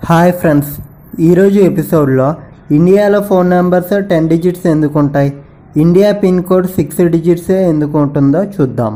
hi friends ఈరోజు ఎపిసోడ్లో ఇండియాలో ఫోన్ నెంబర్స్ టెన్ డిజిట్స్ ఎందుకు ఉంటాయి ఇండియా పిన్ కోడ్ సిక్స్ డిజిట్సే ఎందుకు ఉంటుందో చూద్దాం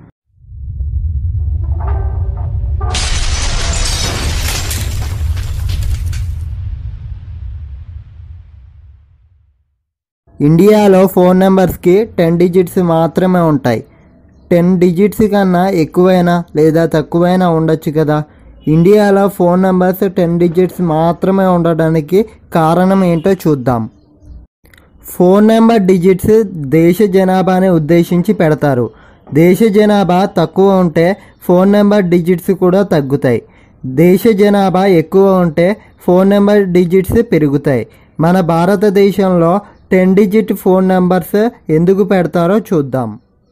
ఇండియాలో ఫోన్ నెంబర్స్కి టెన్ డిజిట్స్ మాత్రమే ఉంటాయి టెన్ డిజిట్స్ కన్నా ఎక్కువైనా లేదా తక్కువైనా ఉండొచ్చు కదా ఇండియాలో ఫోన్ నెంబర్స్ టెన్ డిజిట్స్ మాత్రమే ఉండడానికి కారణం ఏంటో చూద్దాం ఫోన్ నెంబర్ డిజిట్స్ దేశ జనాభాని ఉద్దేశించి పెడతారు దేశ జనాభా తక్కువ ఉంటే ఫోన్ నెంబర్ డిజిట్స్ కూడా తగ్గుతాయి దేశ జనాభా ఎక్కువ ఉంటే ఫోన్ నెంబర్ డిజిట్స్ పెరుగుతాయి మన భారతదేశంలో టెన్ డిజిట్ ఫోన్ నెంబర్స్ ఎందుకు పెడతారో చూద్దాం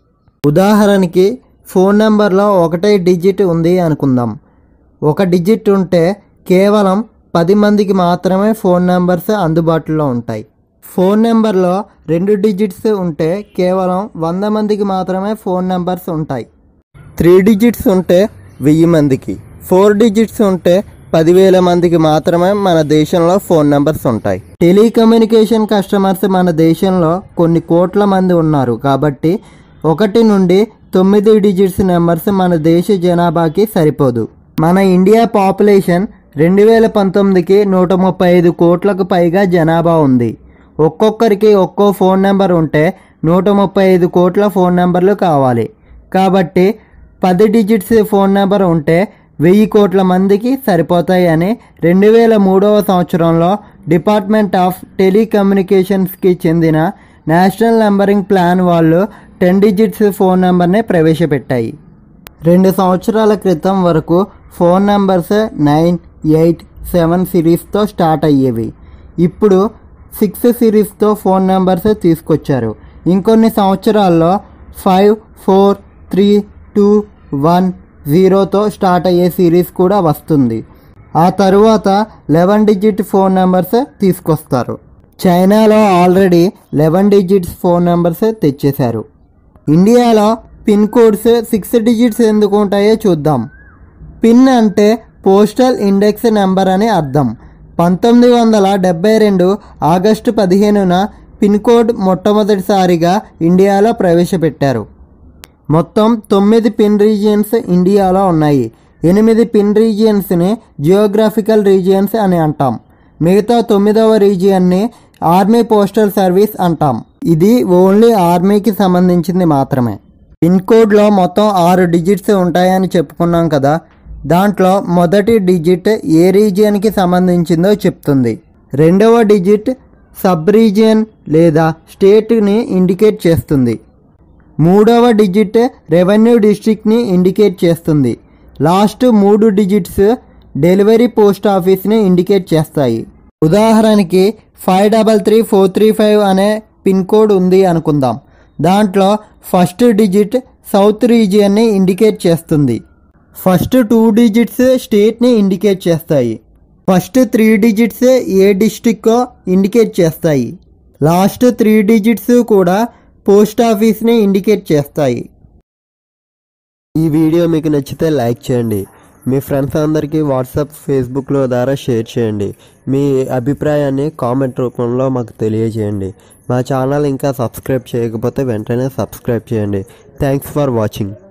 ఉదాహరణకి ఫోన్ నెంబర్లో ఒకటే డిజిట్ ఉంది అనుకుందాం ఒక డిజిట్ ఉంటే కేవలం పది మందికి మాత్రమే ఫోన్ నెంబర్స్ అందుబాటులో ఉంటాయి ఫోన్ నెంబర్లో రెండు డిజిట్స్ ఉంటే కేవలం వంద మందికి మాత్రమే ఫోన్ నెంబర్స్ ఉంటాయి త్రీ డిజిట్స్ ఉంటే వెయ్యి మందికి ఫోర్ డిజిట్స్ ఉంటే పదివేల మందికి మాత్రమే మన దేశంలో ఫోన్ నెంబర్స్ ఉంటాయి టెలికమ్యూనికేషన్ కస్టమర్స్ మన దేశంలో కొన్ని కోట్ల మంది ఉన్నారు కాబట్టి ఒకటి నుండి తొమ్మిది డిజిట్స్ నెంబర్స్ మన దేశ జనాభాకి సరిపోదు మన ఇండియా పాపులేషన్ రెండు వేల పంతొమ్మిదికి నూట ముప్పై ఐదు కోట్లకు పైగా జనాభా ఉంది ఒక్కొక్కరికి ఒక్కో ఫోన్ నెంబర్ ఉంటే నూట ముప్పై ఐదు కోట్ల ఫోన్ నెంబర్లు కావాలి కాబట్టి పది డిజిట్స్ ఫోన్ నెంబర్ ఉంటే వెయ్యి కోట్ల మందికి సరిపోతాయి అని రెండు వేల మూడవ సంవత్సరంలో డిపార్ట్మెంట్ ఆఫ్ టెలికమ్యూనికేషన్స్కి చెందిన నేషనల్ నెంబరింగ్ ప్లాన్ వాళ్ళు టెన్ డిజిట్స్ ఫోన్ నెంబర్ని ప్రవేశపెట్టాయి రెండు సంవత్సరాల క్రితం వరకు phone numbers nine eight seven సిరీస్తో స్టార్ట్ అయ్యేవి ఇప్పుడు సిక్స్ సిరీస్తో ఫోన్ నెంబర్స్ తీసుకొచ్చారు ఇంకొన్ని సంవత్సరాల్లో five four three two one జీరోతో స్టార్ట్ అయ్యే సిరీస్ కూడా వస్తుంది ఆ తరువాత లెవెన్ డిజిట్ ఫోన్ నెంబర్స్ తీసుకొస్తారు చైనాలో already eleven digits phone numbers తెచ్చేశారు ఇండియాలో పిన్ కోడ్స్ సిక్స్ డిజిట్స్ ఎందుకు ఉంటాయో చూద్దాం పిన్ అంటే పోస్టల్ ఇండెక్స్ నెంబర్ అని అర్థం పంతొమ్మిది వందల డెబ్బై రెండు ఆగస్టు పదిహేనున పిన్ కోడ్ మొట్టమొదటిసారిగా ఇండియాలో ప్రవేశపెట్టారు మొత్తం తొమ్మిది పిన్ రీజియన్స్ ఇండియాలో ఉన్నాయి ఎనిమిది పిన్ రీజియన్స్ని జియోగ్రాఫికల్ రీజియన్స్ అని అంటాం మిగతా తొమ్మిదవ రీజియన్ని ఆర్మీ పోస్టల్ సర్వీస్ అంటాం ఇది ఓన్లీ ఆర్మీకి సంబంధించింది మాత్రమే పిన్ కోడ్లో మొత్తం ఆరు డిజిట్స్ ఉంటాయని చెప్పుకున్నాం కదా దాంట్లో మొదటి డిజిట్ ఏ రీజియన్కి సంబంధించిందో చెప్తుంది రెండవ డిజిట్ సబ్ రీజియన్ లేదా స్టేట్ని ఇండికేట్ చేస్తుంది మూడవ డిజిట్ రెవెన్యూ డిస్ట్రిక్ట్ని ఇండికేట్ చేస్తుంది లాస్ట్ మూడు డిజిట్స్ డెలివరీ పోస్ట్ ఆఫీస్ని ఇండికేట్ చేస్తాయి ఉదాహరణకి five double three four three five అనే పిన్ కోడ్ ఉంది అనుకుందాం దాంట్లో ఫస్ట్ డిజిట్ సౌత్ రీజియన్ని ఇండికేట్ చేస్తుంది ఫస్ట్ టూ డిజిట్స్ స్టేట్ని ఇండికేట్ చేస్తాయి ఫస్ట్ త్రీ డిజిట్స్ ఏ డిస్టిక్కో ఇండికేట్ చేస్తాయి లాస్ట్ త్రీ డిజిట్స్ కూడా పోస్ట్ ఆఫీస్ని ఇండికేట్ చేస్తాయి ఈ వీడియో మీకు నచ్చితే లైక్ చేయండి మీ ఫ్రెండ్స్ అందరికీ వాట్సాప్ ఫేస్బుక్లో ద్వారా షేర్ చేయండి మీ అభిప్రాయాన్ని కామెంట్ రూపంలో మాకు తెలియజేయండి మా ఛానల్ ఇంకా సబ్స్క్రైబ్ చేయకపోతే వెంటనే సబ్స్క్రైబ్ చేయండి థ్యాంక్స్ ఫర్ వాచింగ్